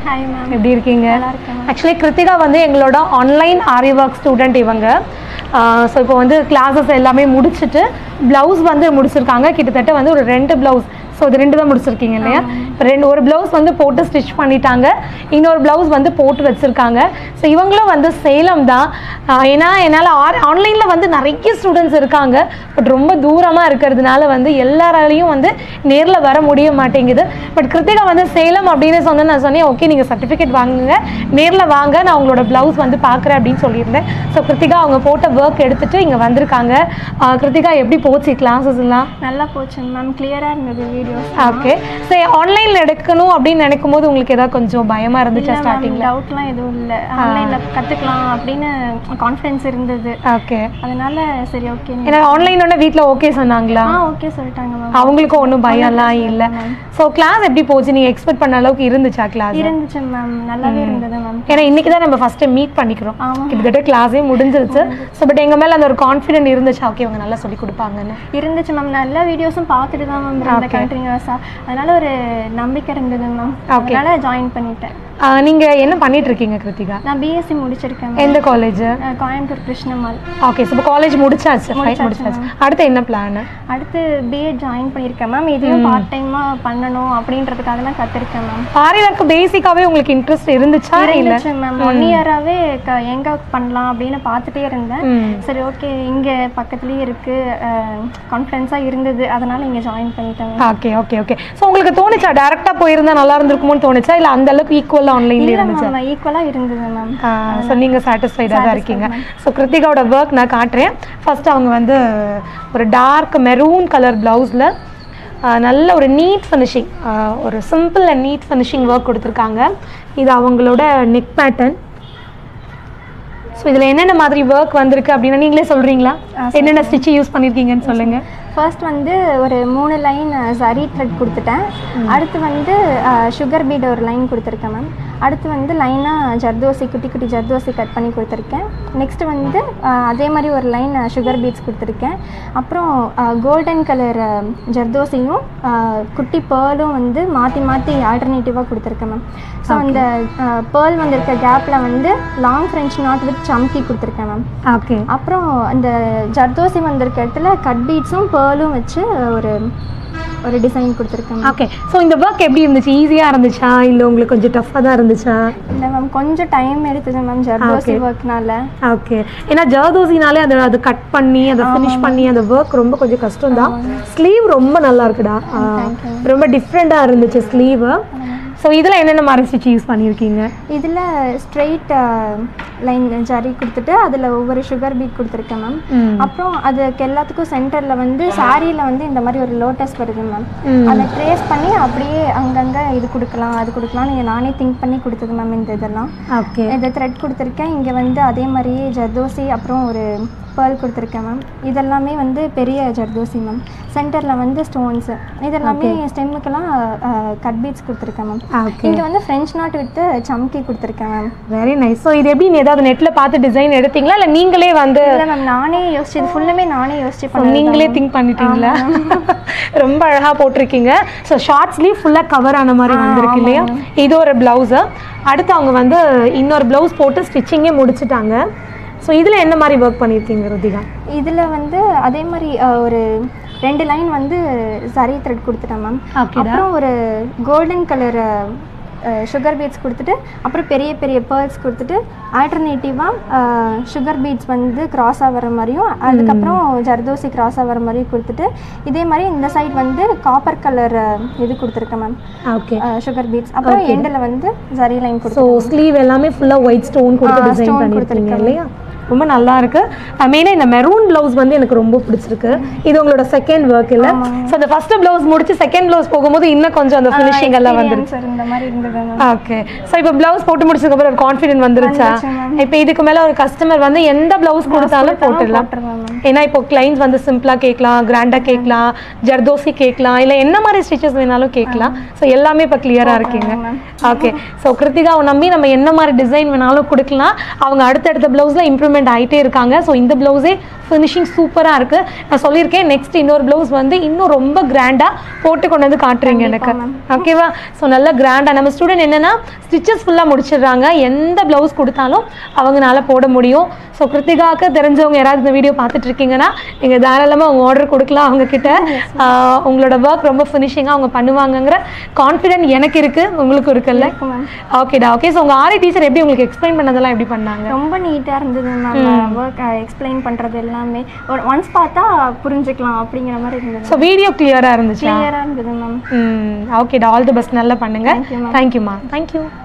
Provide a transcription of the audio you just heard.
Hi ma'am எப்படி இருக்கீங்க நல்லா இருக்கேன் ஆக்சுவலி கிருத்திகா வந்து எங்களோட ஆன்லைன் ஆரி ஒர்க் ஸ்டூடெண்ட் இவங்க ஸோ இப்போ வந்து கிளாஸஸ் எல்லாமே முடிச்சுட்டு ப்ளவுஸ் வந்து முடிச்சிருக்காங்க கிட்டத்தட்ட வந்து ஒரு ரெண்டு ப்ளவுஸ் ஸோ இது ரெண்டு தான் முடிச்சிருக்கீங்க இல்லையா இப்போ ரெண்டு ஒரு ப்ளவுஸ் வந்து போட்டு ஸ்டிச் பண்ணிட்டாங்க இன்னொரு ப்ளவுஸ் வந்து போட்டு வச்சுருக்காங்க ஸோ இவங்களும் வந்து சேலம் தான் ஆஹ் ஏன்னா என்னால் ஆன்லைனில் வந்து நிறைய ஸ்டூடெண்ட்ஸ் இருக்காங்க பட் ரொம்ப தூரமாக இருக்கிறதுனால வந்து எல்லாராலையும் வந்து நேரில் வர முடிய மாட்டேங்குது பட் கிருத்திகா வந்து சேலம் அப்படின்னு சொன்ன நான் சொன்னேன் ஓகே நீங்கள் சர்டிஃபிகேட் வாங்குங்க நேரில் வாங்க நான் உங்களோட ப்ளவுஸ் வந்து பார்க்குறேன் அப்படின்னு சொல்லியிருந்தேன் ஸோ கிருத்திகா அவங்க போட்ட ஒர்க் எடுத்துட்டு இங்கே வந்திருக்காங்க ஆஹ் கிருத்திகா எப்படி போச்சு கிளாஸஸ் எல்லாம் நல்லா போச்சுங்க மேம் கிளியராக இருந்தது வீடியோஸ் ஓகே சரி ஆன்லைனில் எடுக்கணும் அப்படின்னு நினைக்கும் போது உங்களுக்கு ஏதாவது கொஞ்சம் பயமாக இருந்துச்சா ஸ்டார்டிங்கில் டவுட்லாம் எதுவும் இல்லை ஆன்லைனில் கற்றுக்கலாம் அப்படின்னு கான்ஃபிடென்ஸ் இருந்தது ஓகே அதனால சரி ஓகே ஏன்னா ஆன்லைனோட வீட்டில் ஓகே சொன்னாங்களா ஆ ஓகே சொல்லிட்டாங்க மேம் அவங்களுக்கும் ஒன்றும் பயம்லாம் இல்லை ஸோ கிளாஸ் எப்படி போச்சு நீங்கள் எக்ஸ்பெக்ட் பண்ண அளவுக்கு இருந்துச்சா கிளாஸ் இருந்துச்சு மேம் நல்லாவே இருந்தது மேம் ஏன்னா இன்னைக்கு தான் நம்ம ஃபஸ்ட்டு மீட் பண்ணிக்கிறோம் ஆமாம் கிட்டத்தட்ட கிளாஸே முடிஞ்சிருச்சு ஸோ பட் எங்கள் மேலே அந்த ஒரு கான்ஃபிடென்ட் இருந்துச்சு ஓகே இவங்க நல்லா சொல்லி கொடுப்பாங்கன்னு இருந்துச்சு மேம் நல்ல வீடியோஸும் பார்த்துட்டு தான் மேம் இருந்தேன் கண்டினியூஸாக அதனால ஒரு நம்பிக்கை இருந்தது மேம் அதனால ஜாயின் பண்ணிட்டேன் நீங்கள் என்ன பண்ணிட்டு இருக்கீங்க கிருத்திகா நான் பிஎஸ்சி முடிச்சிருக்கேன் ma'am. எந்த காலேஜ் அஹ் கோயம்புத்தூர் கிருஷ்ணமால் ஓகே ஸோ இப்போ காலேஜ் முடிச்சாச்சு ஃபைன் முடிச்சாச்சு அடுத்து என்ன பிளான் அடுத்து பிஎட் ஜாயின் பண்ணியிருக்கேன் மேம் இதையும் பார்ட் டைமாக பண்ணணும் அப்படின்றதுக்காக தான் கற்றுருக்கேன் மேம் ஆரி ஒர்க் பேசிக்காவே உங்களுக்கு இன்ட்ரெஸ்ட் இருந்துச்சா இல்ல இருந்துச்சு மேம் ஒன் இயராகவே க எங்கே பண்ணலாம் அப்படின்னு பார்த்துட்டே இருந்தேன் ம். சரி ஓகே இங்கே பக்கத்துலேயே இருக்குது கான்ஃபிடென்ஸாக இருந்தது அதனால் இங்கே ஜாயின் பண்ணிட்டேன் ma'am. Okay okay okay so உங்களுக்கு தோணுச்சா டேரக்டா போயிருந்தா நல்லா இருந்திருக்குமோன்னு தோணுச்சா இல்ல அந்த அளவுக்கு ஈக்குவல் ஆன்லைன்ல இல்லை இருந்துச்சா மேம் ஈக்குவலாக இருந்தது மேம் ஸோ நீங்க சாட்டிஸ்ஃபைடாக தான் இருக்கீங்க ஸோ கிருத்திகாவோட ஒர்க் நான் காட்டுறேன் ஃபர்ஸ்ட் அவங்க வந்து ஒரு டார்க் மெரூன் கலர் ப்ளவுஸில் நல்ல ஒரு நீட் ஃபினிஷிங் ஒரு simple and neat finishing work கொடுத்துருக்காங்க இது அவங்களோட நெக் பேட்டர்ன் ஸோ இதில் என்னென்ன மாதிரி ஒர்க் வந்திருக்கு அப்படின்னா நீங்களே சொல்கிறீங்களா என்னென்ன ஸ்டிச் யூஸ் பண்ணியிருக்கீங்கன்னு சொல்லுங்கள் ஃபர்ஸ்ட் வந்து ஒரு மூணு லைன் சரி த்ரெட் கொடுத்துட்டேன் அடுத்து வந்து சுகர் பீட் ஒரு லைன் கொடுத்துருக்கேன் மேம் அடுத்து வந்து லைனாக ஜர்தோசி குட்டி குட்டி ஜர்தோசி கட் பண்ணி கொடுத்துருக்கேன் நெக்ஸ்ட் வந்து அஹ், அதே மாதிரி ஒரு லைன் சுகர் பீட்ஸ் கொடுத்துருக்கேன் அப்புறம் கோல்டன் கலர் ஜர்தோசியும் அஹ், குட்டி பேர்லும் வந்து மாற்றி மாற்றி ஆல்டர்னேட்டிவாக கொடுத்துருக்கேன் மேம் ஸோ அந்த பேர்ல் வந்திருக்க கேப்பில் வந்து long French knot with chamki கொடுத்துருக்கேன் மேம் ஓகே அப்புறம் அந்த ஜர்தோசி வந்திருக்க இடத்துல கட் பீட்ஸும் பேர்லும் வச்சு ஒரு ஒரு டிசைன் கொடுத்துருக்கேன் மேம் ஓகே ஸோ இந்த ஒர்க் எப்படி இருந்துச்சு ஈஸியாக இருந்துச்சா இல்லை உங்களுக்கு கொஞ்சம் டஃப்பாக தான் இருந்துச்சா இல்லை மேம் கொஞ்சம் டைம் எடுத்தது மேம் ஜர்தோசி ஒர்க்னால ஓகே ஏன்னா ஜர்தோசினாலே அதை அது கட் பண்ணி அதை ஃபினிஷ் பண்ணி அந்த ஒர்க் ரொம்ப கொஞ்சம் கஷ்டம் தான் ஸ்லீவ் ரொம்ப நல்லா இருக்குடா ஆ, ரொம்ப டிஃப்ரெண்ட்டாக இருந்துச்சு ஸ்லீவு ஸோ இதில் என்னென்ன மாதிரி ஸ்டிச் யூஸ் பண்ணியிருக்கீங்க இதில் ஸ்ட்ரெயிட் லைன் ஜரி கொடுத்துட்டு அதில் ஒவ்வொரு சுகர் பீட் கொடுத்துருக்கேன் மேம் ம். அப்புறம் அதுக்கு எல்லாத்துக்கும் சென்டரில் வந்து சாரியில் வந்து இந்த மாதிரி ஒரு லோட்டஸ் வருது மேம் ம். அதை ட்ரேஸ் பண்ணி அப்படியே அங்கங்கே இது கொடுக்கலாம் அது கொடுக்கலாம்னு நானே திங்க் பண்ணி கொடுத்தது மேம் இந்த இதெல்லாம் ஓகே இதை த்ரெட் கொடுத்துருக்கேன் இங்கே வந்து அதே மாதிரியே ஜர்தோசி அப்புறம் ஒரு பேர்ல் கொடுத்துருக்கேன் மேம் இதெல்லாமே வந்து பெரிய ஜர்தோசி மேம் சென்டரில் வந்து ஸ்டோன்ஸு இதெல்லாமே ஸ்டெம்முக்கெல்லாம் கட் பீட்ஸ் கொடுத்துருக்கேன் மேம் ஓகே இங்கே வந்து ஃப்ரெஞ்ச் நாட் வித்து சம்கி கொடுத்துருக்கேன் மேம் வெரி நைஸ் ஸோ இது எப்படி நீ ஏதாவது நெட்டில் பார்த்து டிசைன் எடுத்தீங்களா இல்லை நீங்களே வந்து இல்லை மேம் நானே யோசிச்சு இது ஃபுல்லுமே நானே யோசிச்சு So, பண்ணேன் நீங்களே திங்க் பண்ணிட்டீங்களா ரொம்ப அழகா போட்டிருக்கீங்க ஸோ ஷார்ட் ஸ்லீவ் ஃபுல்லாக கவர் ஆன மாதிரி வந்திருக்கு இல்லையா இது ஒரு பிளவுஸு அடுத்து அவங்க வந்து இன்னொரு பிளவுஸ் போட்டு ஸ்டிச்சிங்கே முடிச்சிட்டாங்க ஸோ இதில் என்ன மாதிரி ஒர்க் பண்ணியிருக்கீங்க ருதிகா இதில் வந்து அதே மாதிரி அஹ், ஒரு ரெண்டு லைன் வந்து சரி த்ரெட் கொடுத்துட்டேன் மேம் ஓகேடா அப்புறம் ஒரு கோல்டன் கலர் சுகர் பீட்ஸ் கொடுத்துட்டு அப்புறம் பெரிய பெரிய பேர்ல்ஸ் கொடுத்துட்டு ஆல்டர்னேட்டிவாக சுகர் பீட்ஸ் வந்து கிராஸ் ஆகிற மாதிரியும் அதுக்கப்புறம் ஜர்தோசி கிராஸ் ஆகிற மாதிரியும் கொடுத்துட்டு இதே மாதிரி இந்த சைடு வந்து காப்பர் கலர் இது கொடுத்துருக்கேன் மேம் ஓகே சுகர் பீட்ஸ் அப்புறம் எண்டில் வந்து ஜரி லைன் ஸோ கொடுத்து ஸ்லீவ் எல்லாமே ஃபுல்லாக ஒயிட் ஸ்டோன் கொடுத்து ஆ, டிசைன் stone பண்ணியிருக்கீங்க கொடுத்திருக்காங்க. இல்லையா ரொம்ப நல்லா இருக்கு மெயினாக இந்த மெரூன் பிளவுஸ் வந்து எனக்கு ரொம்ப பிடிச்சிருக்கு இது உங்களோட செகண்ட் ஒர்க் இல்லை ஸோ அந்த ஃபர்ஸ்ட் பிளவுஸ் முடிச்சு செகண்ட் பிளவுஸ் போகும்போது இன்னும் கொஞ்சம் அந்த ஃபினிஷிங் எல்லாம் வந்துருச்சு Experience இருந்த மாதிரி இருந்தது மேம் ஓகே ஸோ இப்போ பிளவுஸ் போட்டு முடிச்சதுக்கப்புறம் ஒரு கான்ஃபிடென்ட் வந்துருச்சா இப்போ இதுக்கு மேலே ஒரு கஸ்டமர் வந்து எந்த பிளவுஸ் கொடுத்தாலும் போட்டுடலாம் போட்டுருவேன் மேம் ஏன்னா இப்போ கிளைண்ட்ஸ் வந்து சிம்பிளாக கேட்கலாம் கிராண்டாக கேட்கலாம் ஜர்தோசி கேட்கலாம் இல்லை என்ன மாதிரி ஸ்டிச்சஸ் வேணாலும் கேட்கலாம் ஸோ எல்லாமே இப்போ கிளியராக இருக்கீங்க ஓகே ஸோ கிருத்திகாவை நம்பி நம்ம என்ன மாதிரி டிசைன் வேணாலும் கொடுக்கலாம் அவங்க அடுத்தடுத்த ப்ளவுஸில் இம்ப்ரூவ்மெண்ட் இம்ப்ரூவ்மெண்ட் ஆகிட்டே இருக்காங்க ஸோ இந்த ப்ளவுஸே ஃபினிஷிங் சூப்பராக இருக்குது நான் சொல்லியிருக்கேன் நெக்ஸ்ட் இன்னொரு ப்ளவுஸ் வந்து இன்னும் ரொம்ப கிராண்டாக போட்டு கொண்டு வந்து காட்டுறீங்க எனக்கு ஓகேவா ஸோ நல்ல கிராண்டாக நம்ம ஸ்டூடெண்ட் என்னென்னா ஸ்டிச்சஸ் ஃபுல்லாக முடிச்சிடுறாங்க எந்த ப்ளவுஸ் கொடுத்தாலும் அவங்கனால போட முடியும் ஸோ கிருத்திகாவுக்கு தெரிஞ்சவங்க யாராவது இந்த வீடியோ பார்த்துட்டு இருக்கீங்கன்னா நீங்கள் தாராளமாக அவங்க ஆர்டர் கொடுக்கலாம் அவங்க கிட்ட ஆஹ் உங்களோட ஒர்க் ரொம்ப ஃபினிஷிங்காக அவங்க பண்ணுவாங்கங்கிற கான்ஃபிடென்ட் எனக்கு இருக்குது உங்களுக்கும் இருக்குல்ல இருக்கு மேம் ஓகேடா ஓகே ஸோ உங்கள் ஆரி டீச்சர் எப்படி உங்களுக்கு எக்ஸ்பிளைன் பண்ணதெல்லாம் எப்படி பண்ணாங்க ரொம்ப நீட்டாக இருந்தது மேம் ஒர்க் எக்ஸ்பிளைன் பண்ணுறது எல்லாமே ஒரு ஒன்ஸ் பார்த்தா புரிஞ்சுக்கலாம் அப்படிங்கிற மாதிரி இருந்தது ஸோ வீடியோ கிளியராக இருந்துச்சா கிளியராக இருந்தது மேம் ம் ஓகேடா ஆல் தி பெஸ்ட் நல்லா பண்ணுங்க Thank you, ma'am. தேங்க்யூம்மா தேங்க்யூ